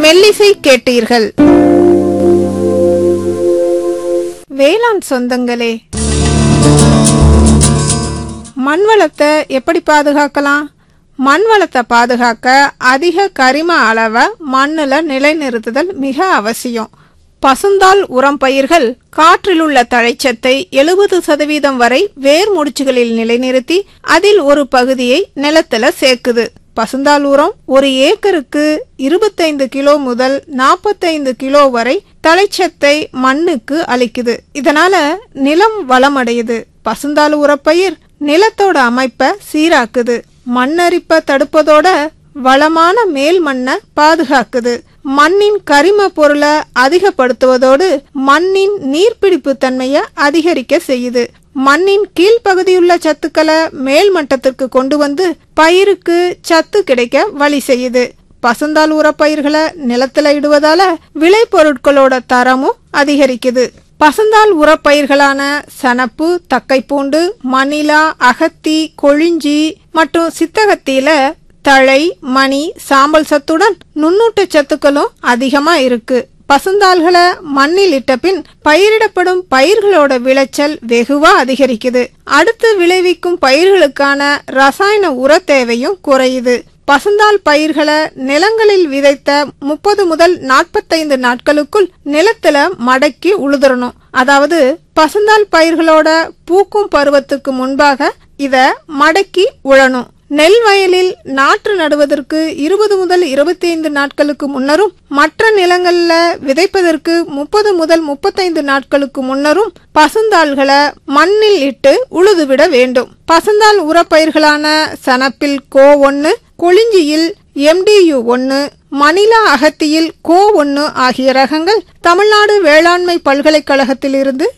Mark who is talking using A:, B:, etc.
A: மெல்லிசை கேட்டீர்கள் வேளாண் சொந்தங்களே மண் வளத்தை எப்படி பாதுகாக்கலாம் மண் வளத்தை பாதுகாக்க அதிக கரிம அளவை மண்ணுல நிலைநிறுத்துதல் மிக அவசியம் பசுந்தாள் உரம் பயிர்கள் காற்றில் உள்ள தழைச்சத்தை எழுபது சதவீதம் வரை வேர் முடிச்சுகளில் நிலைநிறுத்தி அதில் ஒரு பகுதியை நிலத்துல சேர்க்குது பசுந்தாள் உரம் ஒரு ஏக்கருக்கு இருபத்தைந்து கிலோ முதல் நாற்பத்தைந்து கிலோ வரை தழைச்சத்தை மண்ணுக்கு அளிக்குது இதனால நிலம் வளமடையுது பசுந்தாள் உரப்பயிர் நிலத்தோட அமைப்பை சீராக்குது மண்ணரிப்பை தடுப்பதோட வளமான மேல் மண்ணை பாதுகாக்குது மண்ணின் கரிம பொருளை அதிகப்படுத்துவதோடு மண்ணின் நீர்பிடிப்பு தன்மையை அதிகரிக்க செய்யுது மண்ணின் கீழ்ப்பகுதியுள்ள சத்துக்களை மேல் மட்டத்திற்கு கொண்டு வந்து பயிருக்கு சத்து கிடைக்க வழி செய்யுது பசுந்தாள் உரப்பயிர்களை நிலத்துல இடுவதால விளைபொருட்களோட தரமும் அதிகரிக்குது பசுந்தாள் உரப்பயிர்களான சணப்பு தக்கைப்பூண்டு மணிலா அகத்தி கொழிஞ்சி மற்றும் சித்தகத்தியில தழை மணி சாம்பல் சத்துடன் நுண்ணூட்ட சத்துக்களும் அதிகமா இருக்கு பசுந்தாள்களை மண்ணில் இட்ட பின் பயிரிடப்படும் பயிர்களோட விளைச்சல் வெகுவா அதிகரிக்குது அடுத்து விளைவிக்கும் பயிர்களுக்கான ரசாயன உர தேவையும் குறையுது பசுந்தாள் பயிர்களை நிலங்களில் விதைத்த முப்பது முதல் நாற்பத்தைந்து நாட்களுக்குள் நிலத்துல மடக்கி உழுதுறணும் அதாவது பசுந்தாள் பயிர்களோட பூக்கும் பருவத்துக்கு முன்பாக இத மடக்கி உழணும் நெல் வயலில் நாற்று நடுவதற்கு இருபது முதல் இருபத்தி ஐந்து நாட்களுக்கு முன்னரும் மற்ற நிலங்கள்ல விதைப்பதற்கு முப்பது முதல் முப்பத்தைந்து நாட்களுக்கு முன்னரும் பசுந்தாள்களை மண்ணில் இட்டு உழுதுவிட வேண்டும் பசுந்தாள் உரப்பயிர்களான சணப்பில் கோ ஒன்னு கொளிஞ்சியில் எம்டியு ஒன்னு மணிலா அகத்தியில் கோ ஒன்னு ஆகிய ரகங்கள் தமிழ்நாடு வேளாண்மை பல்கலைக்கழகத்திலிருந்து